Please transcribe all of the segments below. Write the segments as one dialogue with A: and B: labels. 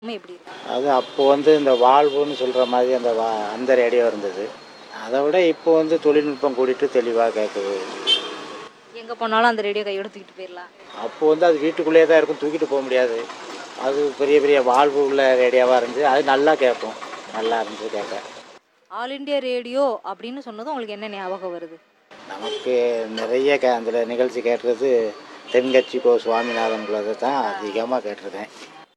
A: உண்மை எப்படி இருக்கு
B: அது அப்போ வந்து இந்த வாழ்வுன்னு சொல்கிற மாதிரி அந்த வா அந்த ரேடியோ இருந்தது அதை விட இப்போ வந்து தொழில்நுட்பம் கூட்டிட்டு தெளிவாக கேட்குது
A: எங்கே போனாலும் அந்த ரேடியோ கையோட தூக்கிட்டு போயிடலாம்
B: அப்போ வந்து அது வீட்டுக்குள்ளேயே தான் இருக்கும் தூக்கிட்டு போக முடியாது அது பெரிய பெரிய வாழ்வு உள்ள ரேடியோவாக இருந்துச்சு அது நல்லா கேட்கும் நல்லா இருந்துச்சு கேட்க
A: ஆல் இண்டியா ரேடியோ அப்படின்னு சொன்னதும் உங்களுக்கு என்ன ஞாபகம் வருது
B: நமக்கு நிறைய கே அந்த நிகழ்ச்சி கேட்டுறது தென்கட்சி கோ சுவாமிநாதன் உள்ளதை தான் அதிகமாக கேட்டிருக்கேன்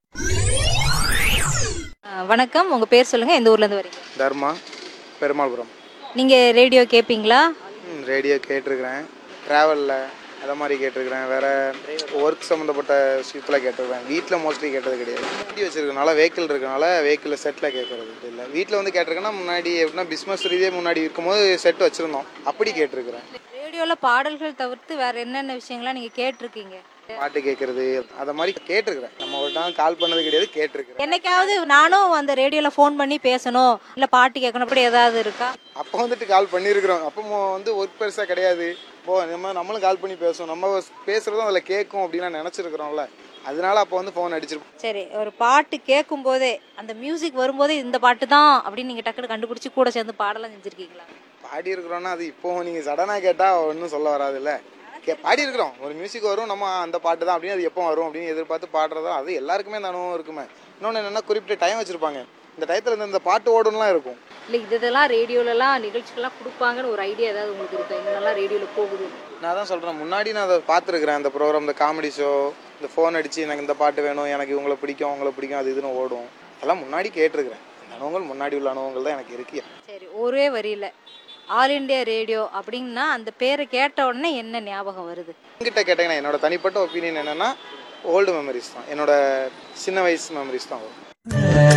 A: அஹ், வணக்கம் உங்கள் பேர் சொல்லுங்கள் எந்த ஊர்லேருந்து வரீங்க
C: தர்மா பெருமாள்புரம்
A: நீங்கள் ரேடியோ கேட்பீங்களா
C: ம், ரேடியோ கேட்டிருக்கிறேன் ட்ராவலில் அதை மாதிரி கேட்டிருக்கிறேன் வேறு ஒர்க் சம்மந்தப்பட்ட விஷயத்தில் கேட்டிருக்கிறேன் வீட்டில் மோஸ்ட்லி கேட்டது கிடையாது வண்டி வச்சிருக்கனால வெஹிக்கிள் இருக்கனால வெஹிக்கிளில் செட்டில் கேட்குறது இல்லை வீட்டில் வந்து கேட்டிருக்கேன்னா முன்னாடி எப்படின்னா பிஸ்னஸ் ரீதியாக முன்னாடி இருக்கும்போது செட் வச்சுருந்தோம் அப்படி கேட்டிருக்கிறேன்
A: ரேடியோவில் பாடல்கள் தவிர்த்து வேறு என்னென்ன விஷயங்கள்லாம் நீங்கள் கேட்டிருக்கீங்க
C: பாட்டு கேட்குறது அதை மாதிரி கேட்டிருக்கிறேன் நம்ம ஒரு நாள் கால் பண்ணது கிடையாது கேட்டிருக்கிறேன்
A: என்னைக்காவது நானும் அந்த ரேடியோவில் ஃபோன் பண்ணி பேசணும் இல்லை பாட்டு கேட்கணும் அப்படி ஏதாவது இருக்கா
C: அப்போ வந்துட்டு கால் பண்ணியிருக்கிறோம் அப்போ மோ- வந்து ஒர்க் பெருசாக கிடையாது போ நம்ம நம்மளும் கால் பண்ணி பேசுவோம் நம்ம பேசுகிறதும் அதில் கேட்கும் அப்படின்லாம் நினச்சிருக்கிறோம்ல அதனால அப்போ வந்து ஃபோன் அடிச்சிருப்போம்
A: சரி ஒரு பாட்டு கேட்கும் போதே அந்த மியூசிக் வரும்போதே இந்த பாட்டு தான் அப்படின்னு நீங்கள் டக்குனு கண்டுபிடிச்சி கூட சேர்ந்து பாடலாம் செஞ்சுருக்கீங்களா
C: பாடி இருக்கிறோன்னா அது இப்போ நீங்கள் சடனாக கேட்டால் ஒன்றும் சொல்ல வராதுல்ல கே பாடி இருக்கிறோம் ஒரு மியூசிக் வரும் நம்ம அந்த பாட்டு தான் அப்படின்னு அது எப்போ வரும் அப்படின்னு எதிர்பார்த்து பாடுறதா அது எல்லாருக்குமே அந்த அனுபவம் இருக்குமே இன்னொன்று என்னென்னா குறிப்பிட்ட டைம் வச்சுருப்பாங்க இந்த டயத்தில் இந்த இந்த பாட்டு ஓடும்லாம் இருக்கும்
A: இல்லை இதெல்லாம் ரேடியோலலாம் நிகழ்ச்சிகள்லாம் கொடுப்பாங்கன்னு ஒரு ஐடியா ஏதாவது உங்களுக்கு இருக்கா எங்கெல்லாம் ரேடியோவில் போகுது
C: நான் தான் சொல்கிறேன் முன்னாடி நான் அதை பார்த்துருக்குறேன் இந்த ப்ரோக்ராம் இந்த காமெடி ஷோ இந்த ஃபோன் அடித்து எனக்கு இந்த பாட்டு வேணும் எனக்கு இவங்களை பிடிக்கும் அவங்கள பிடிக்கும் அது இதுன்னு ஓடும் அதெல்லாம் முன்னாடி கேட்டிருக்கிறேன் இந்த அனுபவங்கள் முன்னாடி உள்ள அனுபவங்கள் தான் எனக்கு இருக்கு
A: சரி ஒரே வரியில் ஆல் இண்டியா ரேடியோ அப்படின்னா அந்த பேரை கேட்ட உடனே என்ன ஞாபகம் வருது
C: என்கிட்ட கேட்டீங்கன்னா என்னோட தனிப்பட்ட ஒப்பீனியன் என்னென்னா ஓல்டு மெமரிஸ் தான் என்னோட சின்ன வயசு மெமரிஸ் தான் வரும்